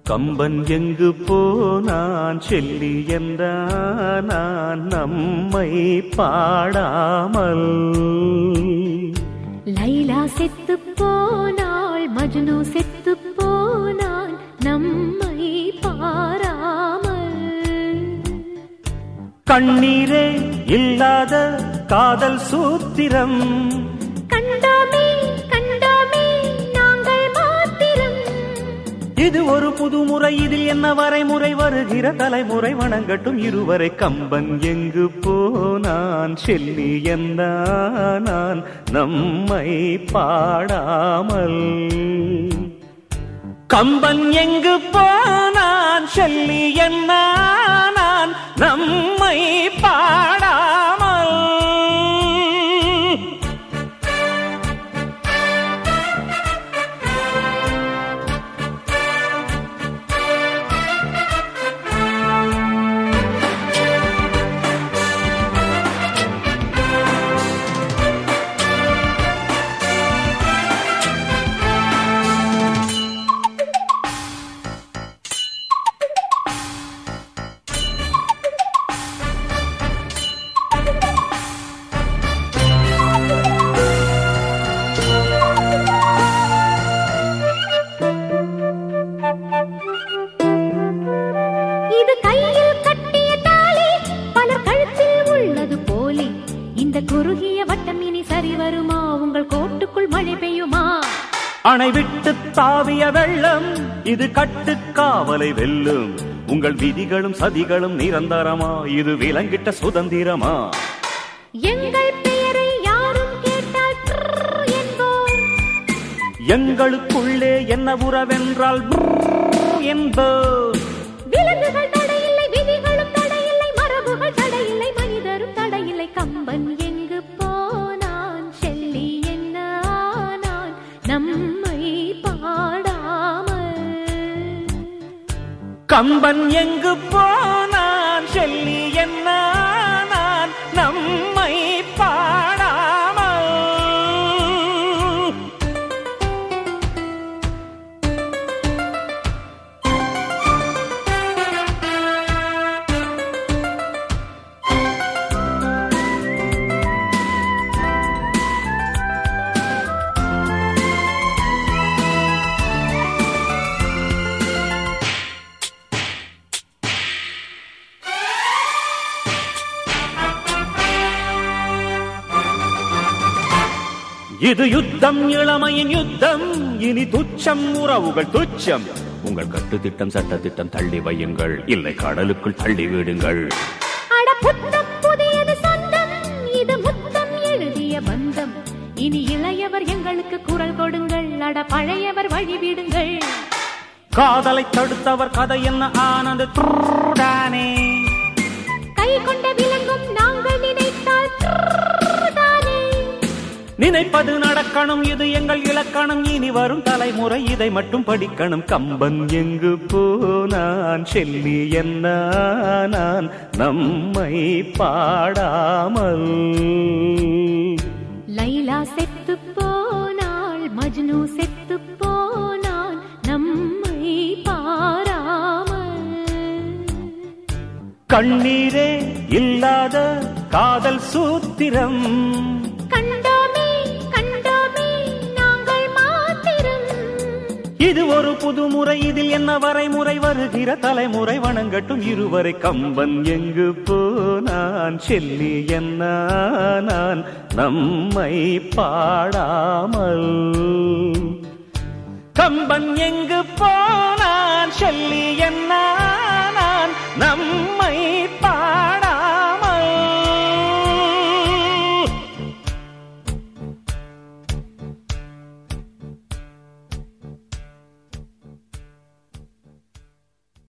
கம்பன் எங்கு போனான் செல்லி என்றான் நான் நம்மை பாடாமல் லைலா செத்து போனாள் மஜ்னு செத்து போனான் நம்மை பாராமல் கண்ணீரே இல்லாத காதல் சூத்திரம் கண்டோமே கண்டோமே நாங்கள் மாத்திரம் இது ஒரு புதுமுறை இதில் என்ன வரைமுறை வருகிற தலைமுறை வணங்கட்டும் இருவரை கம்பன் எங்கு போனான் செல்லி என்றான் நான் நம்மை பாடாமல் கம்பன் எங்கு போனான் செல்லி என்றான் நான் நம்மை பாடாமல் இது கையில் கட்டிய தாலி பலர் கழுத்தில் உள்ளது போலி இந்த குறுகிய வட்டம் இனி சரி வருமா உங்கள் கோட்டுக்குள் மழை பெய்யுமா அணை விட்டு தாவிய வெள்ளம் இது கட்டுக்காவலை வெல்லும் உங்கள் விதிகளும் சதிகளும் நிரந்தரமா இது விலங்கிட்ட சுதந்திரமா எங்கள் பெயரை யாரும் கேட்டால் ப்ர் என்போம் எங்களுக்குள்ளே என்ன உறவென்றால் ப்ர் என்போம் விலங்குகள் தடையில்லை விதிகளும் தடையில்லை மரபுகள் தடையில்லை மனிதரும் தடையில்லை கம்பன் எங்கு போனான் செல்லி என்ன ஆனான் நம்மை பாடாமல் கம்பன் எங்கு போனான் செல்லி என்ன நான் நம்மை பாடாமல் இது யுத்தம் இளமையின் யுத்தம் இனி துச்சம் உறவுகள் துச்சம் உங்கள் கட்டுத்திட்டம் சட்டத்திட்டம் தள்ளி வையுங்கள் இல்லை கடலுக்குள் தள்ளி விடுங்கள் அட புத்தம் புதியது சொந்தம் இது முத்தம் எழுதிய பந்தம் இனி இளையவர் எங்களுக்கு குரல் கொடுங்கள் அட பழையவர் வழிவிடுங்கள் காதலை தடுத்தவர் கதை என்ன ஆனது த்ருடானே. கை கொண்ட விலங்கும் நாங்கள் நினைத்தால் தானே நினைப்பது நடக்கணும் இது எங்கள் இலக்கணம் இனி வரும் தலைமுறை இதை மட்டும் படிக்கணும் கம்பன் எங்கு போனான் செல்லி என்ன நான் நம்மை பாடாமல் லைலா செத்து போனாள் மஜ்னு செத்து போனான் நம்மை பாராமல் கண்ணீரே இல்லாத காதல் சூத்திரம் கண்டோமே கண்டோமே நாங்கள் மாத்திரம் இது ஒரு புதுமுறை இதில் என்ன வரைமுறை வருகிற தலைமுறை வணங்கட்டும் இருவரை கம்பன் எங்கு போனான் செல்லி என்ன நான் நம்மை பாடாமல் கம்பன் எங்கு போனான் செல்லி என்ன நான் நம்மை பா